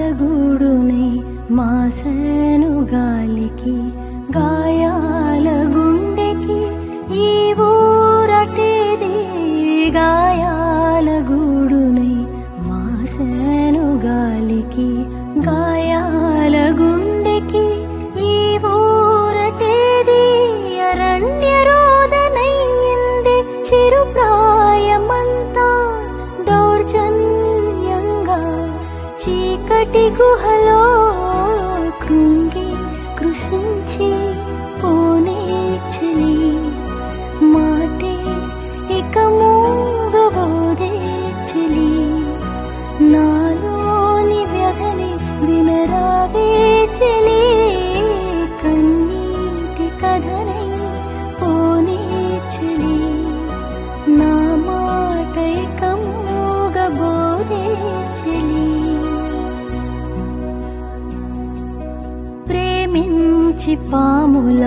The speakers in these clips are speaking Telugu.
గూడునై మాసను గాలికి గాయాల గుండెకి ఈ ఊరటేది గాయాల గూడునై మాసను గాలికి గాయాల గుండెకి ఈ ఊరటేది అరణ్య రోదనయ్యింది చిరుప్రాయమంతా దౌర్జన్యంగా చీకటి గుహలో కృంగి కృషించి పోనే చలి మాటే ఇక మూగబోదే చలి నాలోని వ్యధని వినరావే చలి కన్నీటి కథనై పోనే చలి నా మాట ఇక మూగబోదే చలి ప్రేమించి పాముల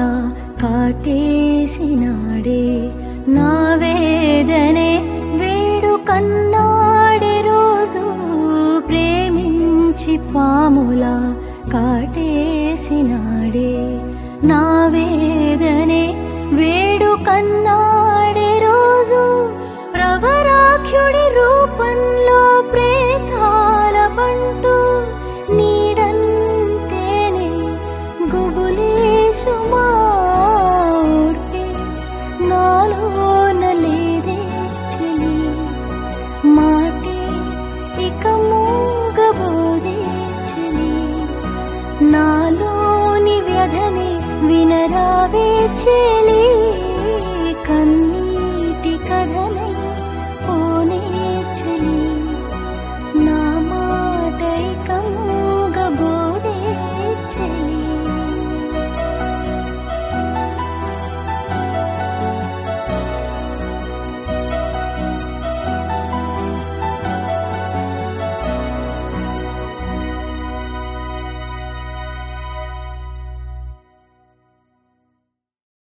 కాటేసినాడే నా వేదనే వేడు కన్నాడే రోజు ప్రేమించి పాముల కాటేసినాడే నా వేదనే వేడు కన్నా